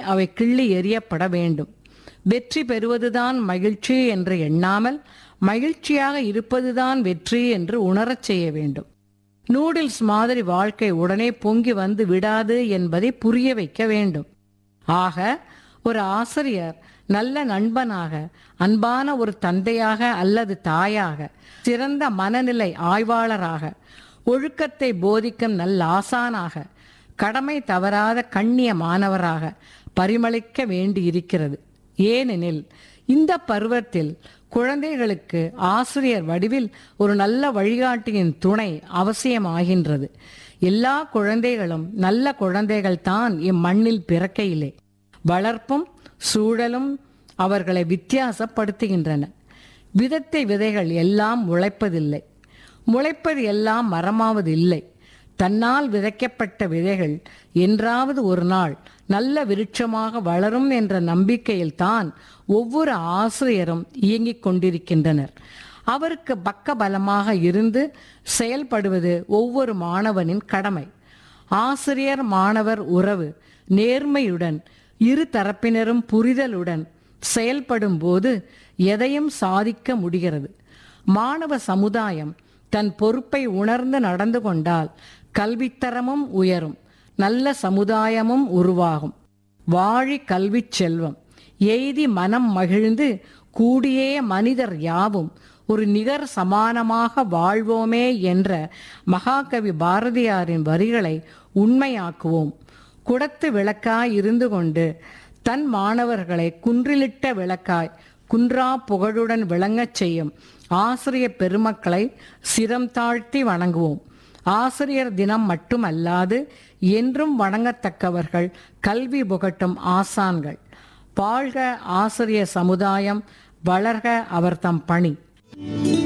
அவை கிள்ளி எறியப்பட வேண்டும் வெற்றி பெறுவதுதான் மகிழ்ச்சி என்று எண்ணாமல் மகிழ்ச்சியாக இருப்பதுதான் வெற்றி என்று உணரச் செய்ய வேண்டும் நூடில்ஸ் மாதிரி வாழ்க்கை உடனே பொங்கி வந்து விடாது என்பதை புரிய வைக்க வேண்டும் ஆக ஒரு ஆசிரியர் நல்ல நண்பனாக அன்பான ஒரு தந்தையாக அல்லது தாயாக சிறந்த மனநிலை ஆய்வாளராக ஒழுக்கத்தை போதிக்கும் நல்ல ஆசானாக கடமை தவறாத கண்ணிய மாணவராக பரிமளிக்க வேண்டியிருக்கிறது ஏனெனில் இந்த பருவத்தில் குழந்தைகளுக்கு ஆசிரியர் வடிவில் ஒரு நல்ல வழிகாட்டியின் துணை அவசியமாகின்றது எல்லா குழந்தைகளும் நல்ல குழந்தைகள் தான் இம்மண்ணில் பிறக்கையிலே வளர்ப்பும் சூழலும் அவர்களை வித்தியாசப்படுத்துகின்றன விதத்தை விதைகள் எல்லாம் முளைப்பதில்லை முளைப்பது எல்லாம் மரமாவது இல்லை தன்னால் விதைக்கப்பட்ட விதைகள் என்றாவது ஒரு நாள் நல்ல விருட்சமாக வளரும் என்ற நம்பிக்கையில் தான் ஒவ்வொரு ஆசிரியரும் இயங்கிக் கொண்டிருக்கின்றனர் அவருக்கு பக்க பலமாக இருந்து செயல்படுவது ஒவ்வொரு மாணவனின் கடமை ஆசிரியர் மாணவர் உறவு நேர்மையுடன் இரு தரப்பினரும் புரிதலுடன் செயல்படும் போது எதையும் சாதிக்க முடிகிறது மாணவ சமுதாயம் தன் பொறுப்பை உணர்ந்து நடந்து கொண்டால் கல்வித்தரமும் உயரும் நல்ல சமுதாயமும் உருவாகும் வாழி கல்விச் செல்வம் எய்தி மனம் மகிழ்ந்து கூடியே மனிதர் யாவும் ஒரு நிகர் சமானமாக வாழ்வோமே என்ற மகாகவி பாரதியாரின் வரிகளை உண்மையாக்குவோம் குடத்து விளக்காய் இருந்து கொண்டு தன் மாணவர்களை குன்றிலிட்ட விளக்காய் குன்றா புகழுடன் விளங்கச் செய்யும் ஆசிரிய பெருமக்களை சிரம் தாழ்த்தி வணங்குவோம் ஆசிரியர் தினம் மட்டுமல்லாது என்றும் வணங்கத்தக்கவர்கள் கல்வி புகட்டும் ஆசான்கள் வாழ்க ஆசிரிய சமுதாயம் வளர்க அவர் தம் பணி